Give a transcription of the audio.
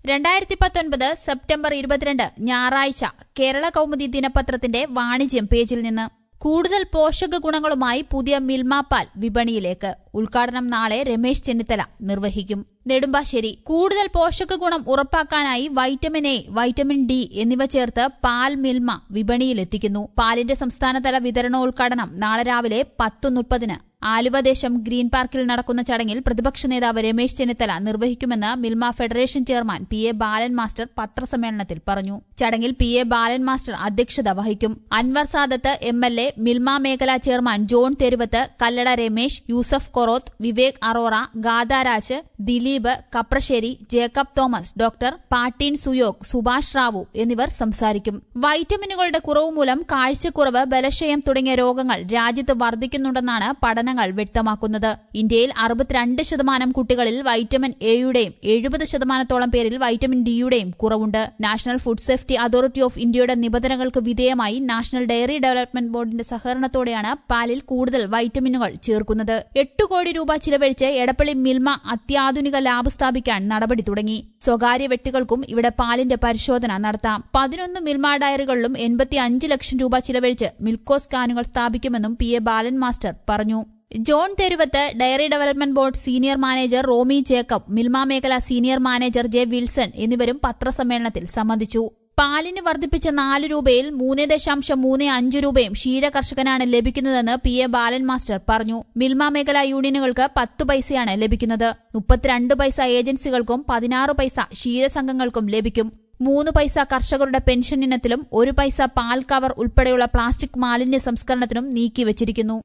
രണ്ടായിരത്തി പത്തൊൻപത് സെപ്റ്റംബർ ഇരുപത്തിരണ്ട് ഞായറാഴ്ച കേരള കൗമുദി ദിനപത്രത്തിന്റെ വാണിജ്യം പേജിൽ നിന്ന് കൂടുതൽ പോഷക ഗുണങ്ങളുമായി പുതിയ മിൽമ പാൽ വിപണിയിലേക്ക് ഉദ്ഘാടനം നാളെ രമേശ് ചെന്നിത്തല നിർവഹിക്കും നെടുമ്പാശ്ശേരി കൂടുതൽ പോഷക ഗുണം ഉറപ്പാക്കാനായി വൈറ്റമിൻ എ വൈറ്റമിൻ ഡി എന്നിവ ചേർത്ത് പാൽ മിൽമ വിപണിയിലെത്തിക്കുന്നു പാലിന്റെ സംസ്ഥാനതല വിതരണോദ്ഘാടനം നാളെ രാവിലെ പത്ത് മുപ്പതിന് ആലുവദേശം ഗ്രീൻ പാർക്കിൽ നടക്കുന്ന ചടങ്ങിൽ പ്രതിപക്ഷ നേതാവ് രമേശ് ചെന്നിത്തല നിർവഹിക്കുമെന്ന് Milma federation chairman P A Balan master പത്രസമ്മേളനത്തിൽ പറഞ്ഞു ചടങ്ങിൽ പി എ ബാലൻ മാസ്റ്റർ അധ്യക്ഷത വഹിക്കും Anwar Sadath M L A Milma മേഖലാ chairman John Theruvath Kallada Ramesh Yusuf Koroth Vivek Arora Gadaraj Dileep Kaprassery Jacob Thomas doctor Patil Suyog Subhash Rao എന്നിവർ സംസാരിക്കും വൈറ്റമിനുകളുടെ കുറവ് മൂലം കാഴ്ചക്കുറവ് ബലക്ഷയം തുടങ്ങിയ രോഗങ്ങൾ രാജ്യത്ത് വർദ്ധിക്കുന്നുണ്ടെന്നാണ് പഠനങ്ങൾ വ്യക്തമാക്കുന്നത് ഇന്ത്യയിൽ അറുപത്തിരണ്ട് ശതമാനം കുട്ടികളിൽ വൈറ്റമിൻ എയുടെയും എഴുപത് ശതമാനത്തോളം പേരിൽ വൈറ്റമിൻ ഡിയുടെയും കുറവുണ്ട് national food safety authority of ഇന്ത്യയുടെ നിബന്ധനകൾക്ക് വിധേയമായി നാഷണൽ ഡയറി ഡെവലപ്മെന്റ് ബോർഡിന്റെ സഹകരണത്തോടെയാണ് പാലിൽ കൂടുതൽ വൈറ്റമിനുകൾ ചേർക്കുന്നത് എട്ട് കോടി രൂപ ചിലവഴിച്ച് എടപ്പള്ളി മിൽമ അത്യാധുനിക ലാബ് സ്ഥാപിക്കാൻ നടപടി തുടങ്ങി സ്വകാര്യ വ്യക്തികൾക്കും ഇവിടെ പാലിന്റെ പരിശോധന നടത്താം പതിനൊന്ന് മിൽമ ഡയറികളിലും എൺപത്തി അഞ്ച് ലക്ഷം രൂപ ചിലവഴിച്ച് മിൽക്കോ സ്കാനുകൾ സ്ഥാപിക്കുമെന്നും പി എ ബാലൻ മാസ്റ്റർ പറഞ്ഞു John Theruvath dairy development board senior manager Romy Jacob Milma മേഖല സീനിയർ മാനേജർ ജെ വിൽസൺ എന്നിവരും പത്രസമ്മേളനത്തിൽ സംബന്ധിച്ചു പാലിന് വർദ്ധിപ്പിച്ച നാല് രൂപയിൽ മൂന്ന് ദശാംശം മൂന്ന് അഞ്ച് രൂപയും ക്ഷീര കർഷകനാണ് ലഭിക്കുന്നതെന്ന് പി എ ബാലൻ മാസ്റ്റർ പറഞ്ഞു മിൽമ മേഖലാ യൂണിയനുകൾക്ക് പത്ത് പൈസയാണ് ലഭിക്കുന്നത് മുപ്പത്തിരണ്ട് പൈസ ഏജൻസികൾക്കും പതിനാറ് പൈസ ക്ഷീരസംഘങ്ങൾക്കും ലഭിക്കും മൂന്ന് പൈസ കർഷകരുടെ പെൻഷൻ ഇനത്തിലും ഒരു പൈസ പാൽ കവർ ഉൾപ്പെടെയുള്ള പ്ലാസ്റ്റിക് മാലിന്യ സംസ്കരണത്തിനും നീക്കിവച്ചിരിക്കുന്നു